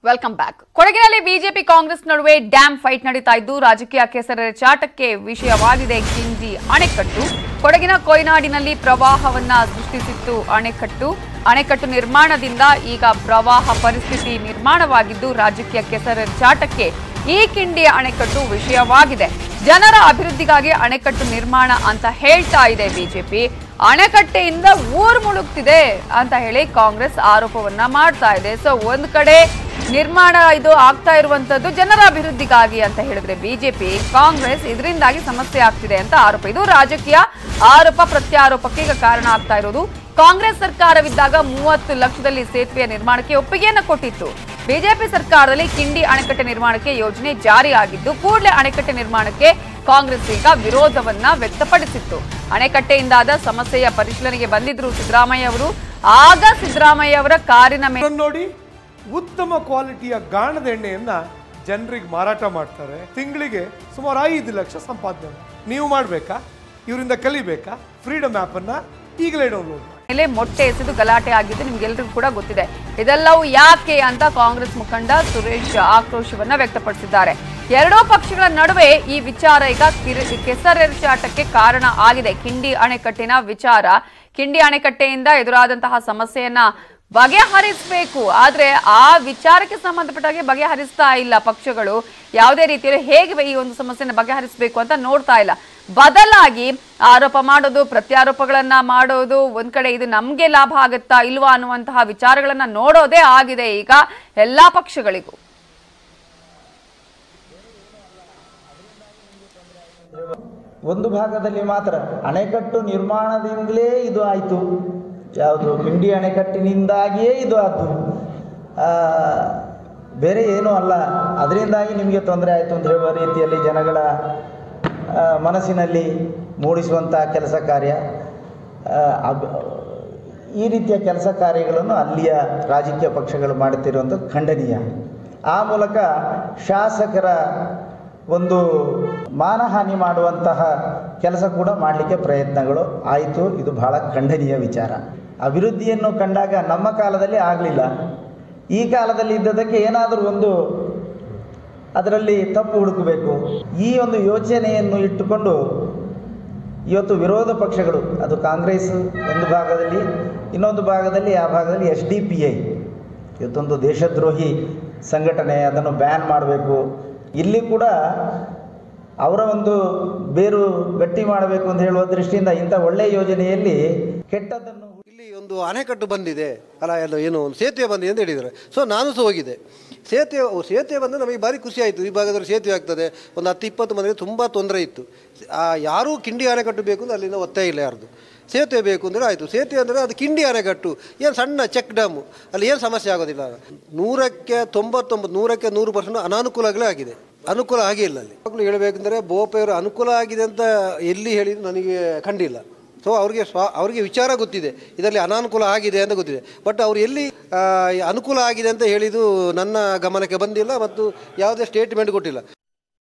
Welcome back ಕೊಡಗಿನಲ್ಲಿ BJP Congress ನಡುವೆ dam fight ನಡೀತಾ ಇದ್ದು ರಾಜಕೀಯ ಕೆಸರೆಚಾಟಕ್ಕೆ ವಿಷಯವಾಗಿದೆ ಕಿಂಡಿ ಅಣೆಕಟ್ಟು ಕೊಡಗಿನ ಕೊಯ್ನಾಡಿನಲ್ಲಿ ಪ್ರವಾಹವನ್ನ ಸೃಷ್ಟಿಸಿತ್ತು ಅಣೆಕಟ್ಟು ಅಣೆಕಟ್ಟು ನಿರ್ಮಾಣದಿಂದ ಈಗ ಪ್ರವಾಹ ಪರಿಸ್ಥಿತಿ ನಿರ್ಮಾಣವಾಗಿದ್ದು ರಾಜಕೀಯ ಕೆಸರೆಚಾಟಕ್ಕೆ ಈ ಕಿಂಡಿ ಅಣೆಕಟ್ಟು ವಿಷಯವಾಗಿದೆ ಜನರ ಅಭಿವೃದ್ಧಿಗಾಗಿ ಅಣೆಕಟ್ಟು ನಿರ್ಮಾಣ ಅಂತ ಹೇಳ್ತಾ ಇದೆ ಬಿಜೆಪಿ ಅಣೆಕಟ್ಟೆಯಿಂದ ಊರ್ ಮುಳುಗ್ತಿದೆ ಅಂತ ಹೇಳಿ ಕಾಂಗ್ರೆಸ್ ಆರೋಪವನ್ನ ಮಾಡ್ತಾ ಇದೆ ಸೊ ಒಂದ್ ಕಡೆ ನಿರ್ಮಾಣ ಇದು ಆಗ್ತಾ ಇರುವಂತದ್ದು ಜನರ ಅಭಿವೃದ್ಧಿಗಾಗಿ ಅಂತ ಹೇಳಿದ್ರೆ ಬಿಜೆಪಿ ಕಾಂಗ್ರೆಸ್ ಇದರಿಂದಾಗಿ ಸಮಸ್ಯೆ ಆಗ್ತಿದೆ ಅಂತ ಆರೋಪ ಇದು ರಾಜಕೀಯ ಆರೋಪ ಪ್ರತ್ಯಾರೋಪಕ್ಕೆ ಈಗ ಕಾರಣ ಆಗ್ತಾ ಇರೋದು ಕಾಂಗ್ರೆಸ್ ಸರ್ಕಾರವಿದ್ದಾಗ ಮೂವತ್ತು ಲಕ್ಷದಲ್ಲಿ ಸೇತುವೆಯ ನಿರ್ಮಾಣಕ್ಕೆ ಒಪ್ಪಿಗೆಯನ್ನ ಕೊಟ್ಟಿತ್ತು ಬಿಜೆಪಿ ಸರ್ಕಾರದಲ್ಲಿ ಕಿಂಡಿ ಅಣೆಕಟ್ಟೆ ನಿರ್ಮಾಣಕ್ಕೆ ಯೋಜನೆ ಜಾರಿಯಾಗಿದ್ದು ಕೂಡಲೇ ಅಣೆಕಟ್ಟೆ ನಿರ್ಮಾಣಕ್ಕೆ ಕಾಂಗ್ರೆಸ್ ಈಗ ವಿರೋಧವನ್ನ ವ್ಯಕ್ತಪಡಿಸಿತ್ತು ಅಣೆಕಟ್ಟೆಯಿಂದಾದ ಸಮಸ್ಯೆಯ ಪರಿಶೀಲನೆಗೆ ಬಂದಿದ್ರು ಸಿದ್ದರಾಮಯ್ಯ ಅವರು ಆಗ ಸಿದ್ದರಾಮಯ್ಯ ಅವರ ಕಾರಿನ ಮೇಲೆ ಇದನ್ನ ನೋಡಿ ಉತ್ತಮ ಕ್ವಾಲಿಟಿಯ ಗಾಣದ ಎಣ್ಣೆಯನ್ನ ಜನರಿಗೆ ಮಾರಾಟ ಮಾಡ್ತಾರೆ ತಿಂಗಳಿಗೆ ಸುಮಾರು ಐದು ಲಕ್ಷ ಸಂಪಾದನೆ ಮಾಡಿ. ನೀವು ಮಾಡಬೇಕಾ ಇವರಿಂದ ಕಲಿಬೇಕಾ ಫ್ರೀಡಮ್ ಅನ್ನ ಈಗಲೇ ಡೌನ್ಲೋಡ್ ಮಾಡಿ ಮೇಲೆ ಮೊಟ್ಟೆ ಎಸೆದು ಗಲಾಟೆ ಆಗಿದ್ದು ನಿಮ್ಗೆಲ್ರಿಗೂ ಕೂಡ ಗೊತ್ತಿದೆ ಇದೆಲ್ಲವೂ ಯಾಕೆ ಅಂತ ಕಾಂಗ್ರೆಸ್ ಮುಖಂಡ ಸುರೇಶ್ ಆಕ್ರೋಶವನ್ನ ವ್ಯಕ್ತಪಡಿಸಿದ್ದಾರೆ ಎರಡೂ ಪಕ್ಷಗಳ ನಡುವೆ ಈ ವಿಚಾರ ಈಗ ಕಿರಿ- ಕೆಸರೆರಚಾಟಕ್ಕೆ ಕಾರಣ ಆಗಿದೆ ಕಿಂಡಿ ಅಣೆಕಟ್ಟಿನ ವಿಚಾರ ಕಿಂಡಿ ಅಣೆಕಟ್ಟೆಯಿಂದ ಎದುರಾದಂತಹ ಸಮಸ್ಯೆಯನ್ನ ಬಗೆಹರಿಸಬೇಕು ಆದ್ರೆ ಆ ವಿಚಾರಕ್ಕೆ ಸಂಬಂಧಪಟ್ಟಾಗೆ ಬಗೆಹರಿಸ್ತಾ ಇಲ್ಲ ಪಕ್ಷಗಳು ಯಾವುದೇ ರೀತಿಯಲ್ಲಿ ಹೇಗೆ ಈ ಒಂದು ಸಮಸ್ಯೆನ ಬಗೆಹರಿಸಬೇಕು ಅಂತ ನೋಡ್ತಾ ಇಲ್ಲ ಬದಲಾಗಿ ಆರೋಪ ಮಾಡೋದು ಪ್ರತ್ಯಾರೋಪಗಳನ್ನ ಮಾಡೋದು ಒಂದ್ ಕಡೆ ಇದು ನಮ್ಗೆ ಲಾಭ ಆಗುತ್ತಾ ಇಲ್ವಾ ಅನ್ನುವಂತಹ ವಿಚಾರಗಳನ್ನ ನೋಡೋದೇ ಆಗಿದೆ ಈಗ ಎಲ್ಲಾ ಪಕ್ಷಗಳಿಗೂ ಒಂದು ಭಾಗದಲ್ಲಿ ಮಾತ್ರ ಅಣೆಕಟ್ಟು ನಿರ್ಮಾಣದಿಂದಲೇ ಇದು ಆಯಿತು ಯಾವುದು ಕಿಂಡಿ ಅಣೆಕಟ್ಟಿನಿಂದಾಗಿಯೇ ಇದು ಆಯಿತು ಬೇರೆ ಏನೂ ಅಲ್ಲ ಅದರಿಂದಾಗಿ ನಿಮಗೆ ತೊಂದರೆ ಆಯಿತು ಅಂತ ಹೇಳುವ ರೀತಿಯಲ್ಲಿ ಜನಗಳ ಆ, ಮನಸ್ಸಿನಲ್ಲಿ ಮೂಡಿಸುವಂಥ ಕೆಲಸ ಕಾರ್ಯ ಆ, ಅಬ್- ಈ ರೀತಿಯ ಕೆಲಸ ಕಾರ್ಯಗಳನ್ನು ಅಲ್ಲಿಯ ರಾಜಕೀಯ ಪಕ್ಷಗಳು ಮಾಡುತ್ತಿರುವಂಥದ್ದು ಖಂಡನೀಯ ಆ ಮೂಲಕ ಶಾಸಕರ ಒಂದು ಮಾನಹಾನಿ ಮಾಡುವಂತಹ ಕೆಲಸ ಕೂಡ ಮಾಡಲಿಕ್ಕೆ ಪ್ರಯತ್ನಗಳು ಆಯಿತು ಇದು ಬಹಳ ಖಂಡನೀಯ ವಿಚಾರ ಅಭಿವೃದ್ಧಿಯನ್ನು ಕಂಡಾಗ ನಮ್ಮ ಕಾಲದಲ್ಲಿ ಆಗಲಿಲ್ಲ ಈ ಕಾಲದಲ್ಲಿ ಇದ್ದದಕ್ಕೆ ಏನಾದರೂ ಒಂದು ಅದರಲ್ಲಿ ತಪ್ಪು ಹುಡುಕಬೇಕು ಈ ಒಂದು ಯೋಚನೆಯನ್ನು ಇಟ್ಟುಕೊಂಡು ಇವತ್ತು ವಿರೋಧ ಪಕ್ಷಗಳು ಅದು ಕಾಂಗ್ರೆಸ್ ಒಂದು ಭಾಗದಲ್ಲಿ ಇನ್ನೊಂದು ಭಾಗದಲ್ಲಿ ಆ ಭಾಗದಲ್ಲಿ ಎಸ್ ಡಿ ಪಿ ಐ ಇವತ್ತೊಂದು ದೇಶದ್ರೋಹಿ ಸಂಘಟನೆ ಅದನ್ನು ಬ್ಯಾನ್ ಮಾಡಬೇಕು ಇಲ್ಲಿ ಕೂಡ ಅವರ ಒಂದು ಬೇರು ಗಟ್ಟಿ ಮಾಡಬೇಕು ಅಂತ ಹೇಳುವ ದೃಷ್ಟಿಯಿಂದ ಇಂಥ ಒಳ್ಳೆಯ ಯೋಜನೆಯಲ್ಲಿ ಕೆಟ್ಟದ್ದನ್ನು ಇಲ್ಲಿ ಒಂದು ಅಣೆಕಟ್ಟು ಬಂದಿದೆ ಅಲ್ಲ ಎಲ್ಲ ಏನು ಒಂದು ಸೇತುವೆ ಬಂದಿದೆ ಅಂತ ಹೇಳಿದ್ದಾರೆ ಸೊ ನಾನು ಸಹ ಹೋಗಿದ್ದೆ ಸೇತುವೆ ಸೇತುವೆ ಬಂದು ನಮಗೆ ಭಾರಿ ಖುಷಿ ಆಯಿತು ಈ ಭಾಗದಲ್ಲಿ ಸೇತುವೆ ಆಗ್ತದೆ ಒಂದು ಹತ್ತು ಇಪ್ಪತ್ತು ಮಂದಿಗೆ ತುಂಬ ತೊಂದರೆ ಇತ್ತು ಆ, ಯಾರೂ ಕಿಂಡಿ ಅಣೆಕಟ್ಟು ಬೇಕು ಅಂತ ಅಲ್ಲಿಂದ ಒತ್ತಾಯ ಇಲ್ಲ ಯಾರ್ದು ಸೇತುವೆ ಬೇಕು ಅಂದರೆ ಆಯಿತು ಸೇತುವೆ ಅಂದರೆ ಅದು ಕಿಂಡಿ ಅಣೆಕಟ್ಟು ಏನು ಸಣ್ಣ ಚೆಕ್ ಡ್ಯಾಮು ಅಲ್ಲಿ ಏನು ಸಮಸ್ಯೆ ಆಗೋದಿಲ್ಲ ನೂರಕ್ಕೆ ತೊಂಬತ್ತೊಂಬತ್ತು ನೂರಕ್ಕೆ ನೂರು ಪರ್ಸೆಂಟ್ ಅನಾನುಕೂಲಗಳೇ ಆಗಿದೆ ಅನುಕೂಲ ಆಗಿಲ್ಲ ಅಲ್ಲಿ ಮಕ್ಕಳು ಹೇಳಬೇಕಂದ್ರೆ ಬೋಪೆಯವರು ಅನುಕೂಲ ಆಗಿದೆ ಅಂತ ಎಲ್ಲಿ ಹೇಳಿದ್ರು ನನಗೆ ಕಂಡಿಲ್ಲ ಸೊ ಅವ್ರಿಗೆ ಸ್ವ ಅವ್ರಿಗೆ ವಿಚಾರ ಗೊತ್ತಿದೆ ಇದರಲ್ಲಿ ಅನಾನುಕೂಲ ಆಗಿದೆ ಅಂತ ಗೊತ್ತಿದೆ ಬಟ್ ಅವ್ರು ಎಲ್ಲಿ ಆ, ಅನುಕೂಲ ಆಗಿದೆ ಅಂತ ಹೇಳಿದ್ದು ನನ್ನ ಗಮನಕ್ಕೆ ಬಂದಿಲ್ಲ ಮತ್ತು ಯಾವುದೇ ಸ್ಟೇಟ್ಮೆಂಟ್ ಕೊಟ್ಟಿಲ್ಲ